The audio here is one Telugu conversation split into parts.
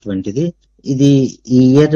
అనేటువంటిది ఇది ఈ ఇయర్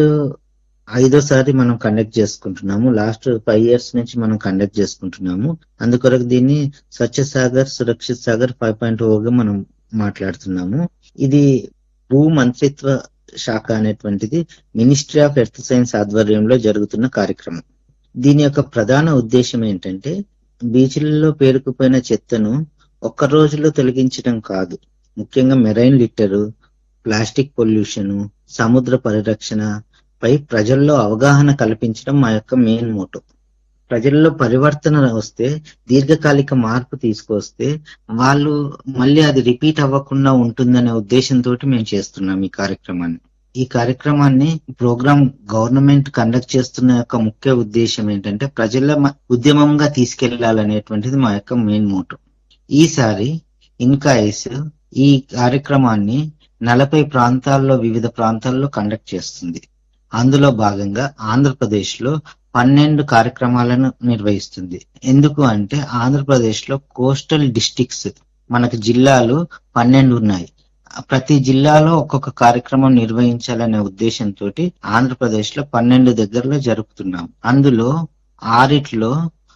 ఐదోసారి మనం కండక్ట్ చేసుకుంటున్నాము లాస్ట్ ఫైవ్ ఇయర్స్ నుంచి మనం కండక్ట్ చేసుకుంటున్నాము అందుకొరకు దీన్ని స్వచ్ఛ సాగర్ సురక్షిత్ సాగర్ ఫైవ్ పాయింట్ గా మనం మాట్లాడుతున్నాము ఇది భూ మంత్రిత్వ శాఖ అనేటువంటిది మినిస్ట్రీ ఆఫ్ ఎర్త్ సైన్స్ ఆధ్వర్యంలో జరుగుతున్న కార్యక్రమం దీని యొక్క ప్రధాన ఉద్దేశం ఏంటంటే బీచ్లలో పేరుకుపోయిన చెత్తను ఒక్క రోజులో తొలగించడం కాదు ముఖ్యంగా మెరైన్ లిట్టరు ప్లాస్టిక్ పొల్యూషన్ సముద్ర పరిరక్షణ పై ప్రజల్లో అవగాహన కల్పించడం మా యొక్క మెయిన్ మోటో ప్రజల్లో పరివర్తన వస్తే దీర్ఘకాలిక మార్పు తీసుకొస్తే వాళ్ళు మళ్ళీ అది రిపీట్ అవ్వకుండా ఉంటుందనే ఉద్దేశంతో మేము చేస్తున్నాం ఈ కార్యక్రమాన్ని ఈ కార్యక్రమాన్ని ప్రోగ్రామ్ గవర్నమెంట్ కండక్ట్ చేస్తున్న యొక్క ముఖ్య ఉద్దేశం ఏంటంటే ప్రజల మ- ఉద్యమంగా తీసుకెళ్లాలనేటువంటిది మా యొక్క మెయిన్ మోటో ఈసారి ఇన్కాయిస్ ఈ కార్యక్రమాన్ని నలభై ప్రాంతాల్లో వివిధ ప్రాంతాల్లో కండక్ట్ చేస్తుంది అందులో భాగంగా ఆంధ్రప్రదేశ్ లో పన్నెండు కార్యక్రమాలను నిర్వహిస్తుంది ఎందుకు అంటే ఆంధ్రప్రదేశ్ లో కోస్టల్ డిస్టిక్స్ మనకు జిల్లాలు పన్నెండు ఉన్నాయి ప్రతి జిల్లాలో ఒక్కొక్క కార్యక్రమం నిర్వహించాలనే ఉద్దేశంతో ఆంధ్రప్రదేశ్ లో పన్నెండు దగ్గరలో జరుపుతున్నాం అందులో ఆరిట్లో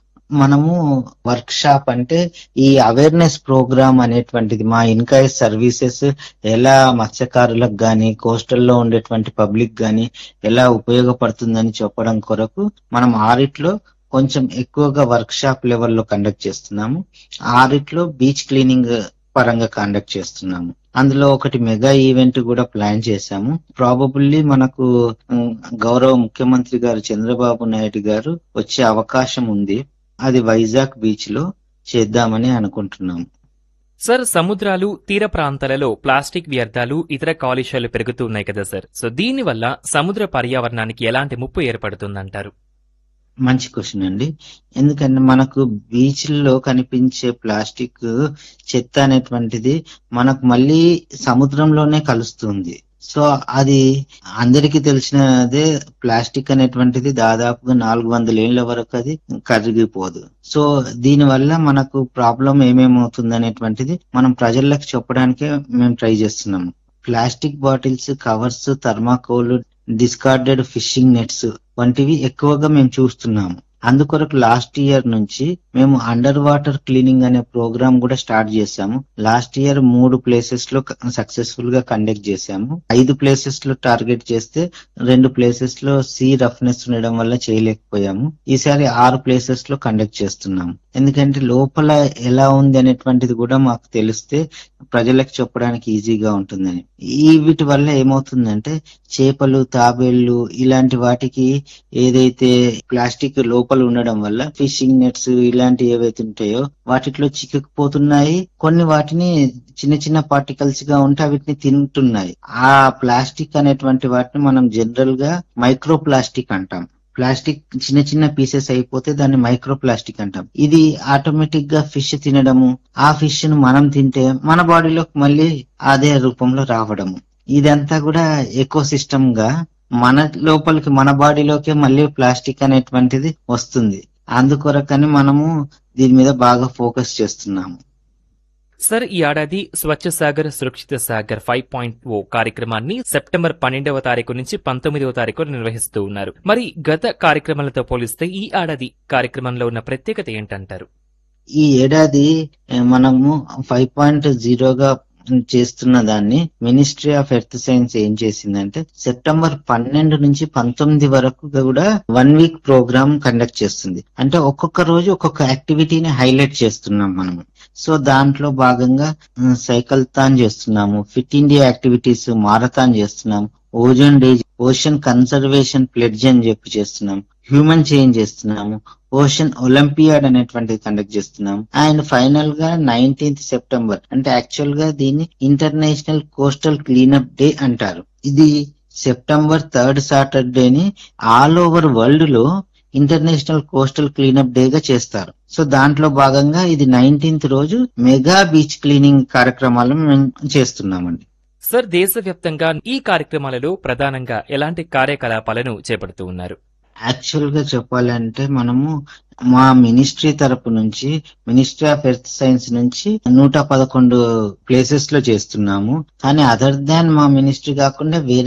మనము వర్క్ షాప్ అంటే ఈ అవేర్నెస్ ప్రోగ్రామ్ అనేటువంటిది మా ఇన్కాయిస్ సర్వీసెస్ ఎలా మత్స్యకారులకు గాని కోస్టల్లో ఉండేటువంటి పబ్లిక్ గాని ఎలా ఉపయోగపడుతుందని చెప్పడం కొరకు మనం ఆరిట్లో కొంచెం ఎక్కువగా వర్క్ షాప్ లెవెల్లో కండక్ట్ చేస్తున్నాము ఆరిట్లో బీచ్ క్లీనింగ్ పరంగా కండక్ట్ చేస్తున్నాము అందులో ఒకటి మెగా ఈవెంట్ కూడా ప్లాన్ చేశాము ప్రాబబుల్లీ మనకు ఉమ్, గౌరవ ముఖ్యమంత్రి గారు చంద్రబాబు నాయుడు గారు వచ్చే అవకాశం ఉంది అది వైజాగ్ బీచ్ లో చేద్దామని అనుకుంటున్నాము సార్ సముద్రాలు తీర ప్రాంతాలలో ప్లాస్టిక్ వ్యర్థాలు ఇతర కాలుష్యాలు పెరుగుతూ ఉన్నాయి కదా సార్ సో దీని వల్ల సముద్ర పర్యావరణానికి ఎలాంటి ముప్పు ఏర్పడుతుందంటారు మంచి క్వశ్చన్ అండి ఎందుకంటే మనకు బీచ్ల్లో కనిపించే ప్లాస్టిక్ చెత్త అనేటువంటిది మనకు మళ్ళీ సముద్రంలోనే కలుస్తుంది సో అది అందరికీ తెలిసినదే ప్లాస్టిక్ అనేటువంటిది దాదాపుగా నాలుగు వందల ఏళ్ల వరకు అది కరిగిపోదు సో దీని వల్ల మనకు ప్రాబ్లం ఏమేమవుతుంది అనేటువంటిది మనం ప్రజలకు చెప్పడానికే మేము ట్రై చేస్తున్నాము plastic bottles covers thermocol discarded fishing nets వంటివి ఎక్కువగా మేము చూస్తున్నాము అందుకొరకు లాస్ట్ ఇయర్ నుంచి మేము అండర్ వాటర్ క్లీనింగ్ అనే ప్రోగ్రామ్ కూడా స్టార్ట్ చేశాము లాస్ట్ ఇయర్ మూడు ప్లేసెస్ లో సక్సెస్ఫుల్ గా కండక్ట్ చేశాము ఐదు ప్లేసెస్ లో టార్గెట్ చేస్తే రెండు ప్లేసెస్ లో సీ రఫ్నెస్ ఉండడం వల్ల చేయలేకపోయాము ఈసారి ఆరు ప్లేసెస్ లో కండక్ట్ చేస్తున్నాము ఎందుకంటే లోపల ఎలా ఉంది అనేటువంటిది కూడా మాకు తెలిస్తే ప్రజలకు చెప్పడానికి ఈజీగా ఉంటుందని ఈ వీటి వల్ల ఏమవుతుందంటే చేపలు తాబేళ్లు ఇలాంటి వాటికి ఏదైతే ప్లాస్టిక్ లోపల ఉండడం వల్ల ఫిషింగ్ నెట్స్ ఇలాంటి ఏవైతే ఉంటాయో వాటిలో చిక్కుకుపోతున్నాయి కొన్ని వాటిని చిన్న చిన్న పార్టికల్స్ గా ఉంటే వీటిని తింటున్నాయి ఆ ప్లాస్టిక్ అనేటువంటి వాటిని మనం జనరల్ గా మైక్రో ప్లాస్టిక్ అంటాం ప్లాస్టిక్ చిన్న చిన్న పీసెస్ అయిపోతే దాన్ని మైక్రో ప్లాస్టిక్ అంటాం ఇది ఆటోమేటిక్ గా ఫిష్ తినడము ఆ ఫిష్ ను మనం తింటే మన బాడీలోకి మళ్ళీ అదే రూపంలో రావడము ఇదంతా కూడా ఎకో సిస్టమ్ గా మన లోపలికి మన బాడీలోకి మళ్ళీ ప్లాస్టిక్ అనేటువంటిది వస్తుంది అందుకొరకని మనము దీని మీద బాగా ఫోకస్ చేస్తున్నాము సార్ ఈ ఏడాది స్వచ్ఛ సాగర్ సురక్షిత సాగర్ ఫైవ్ పాయింట్ ఓ కార్యక్రమాన్ని సెప్టెంబర్ పన్నెండవ తారీఖు నుంచి పంతొమ్మిదవ తారీఖు నిర్వహిస్తూ ఉన్నారు మరి గత కార్యక్రమాలతో పోలిస్తే ఈ ఏడాది కార్యక్రమంలో ఉన్న ప్రత్యేకత ఏంటంటారు ఈ ఏడాది ఏ, మనము ఫైవ్ పాయింట్ జీరోగా చేస్తున్న దాన్ని మినిస్ట్రీ ఆఫ్ ఎర్త్ సైన్స్ ఏం చేసిందంటే సెప్టెంబర్ పన్నెండు నుంచి పంతొమ్మిది వరకు కూడా వన్ వీక్ ప్రోగ్రామ్ కండక్ట్ చేస్తుంది అంటే ఒక్కొక్క రోజు ఒక్కొక్క యాక్టివిటీని హైలైట్ చేస్తున్నాం మనము సో దాంట్లో భాగంగా ఉమ్, సైకిల్ తాన్ చేస్తున్నాము ఫిట్ ఇండియా యాక్టివిటీస్ మారథాన్ చేస్తున్నాం ozone day ocean conservation pledge అని చెప్పి చేస్తున్నాం హ్యూమన్ చేంజ్ చేస్తున్నాము ఓషన్ ఒలింపియాడ్ అనేటువంటిది కండక్ట్ చేస్తున్నాం అండ్ ఫైనల్ గా నైన్టీన్త్ సెప్టెంబర్ అంటే యాక్చువల్ గా దీన్ని ఇంటర్నేషనల్ కోస్టల్ క్లీనప్ డే అంటారు ఇది సెప్టెంబర్ థర్డ్ సాటర్డేని ఆల్ ఓవర్ వరల్డ్ లో ఇంటర్నేషనల్ కోస్టల్ క్లీనప్ డే గా చేస్తారు సో దాంట్లో భాగంగా ఇది నైన్టీన్త్ రోజు మెగా బీచ్ క్లీనింగ్ కార్యక్రమాలు మేము చేస్తున్నామండి సార్ దేశవ్యాప్తంగా ఈ కార్యక్రమాలలో ప్రధానంగా ఎలాంటి కార్యకలాపాలను చేపడుతూ ఉన్నారు యాక్చువల్ గా చెప్పాలంటే మనము మా మినిస్ట్రీ తరపు నుంచి మినిస్ట్రీ ఆఫ్ ఎర్త్ సైన్స్ నుంచి నూట పదకొండు ప్లేసెస్ లో చేస్తున్నాము కానీ అదర్ దాన్ మా మినిస్ట్రీ కాకుండా వేరే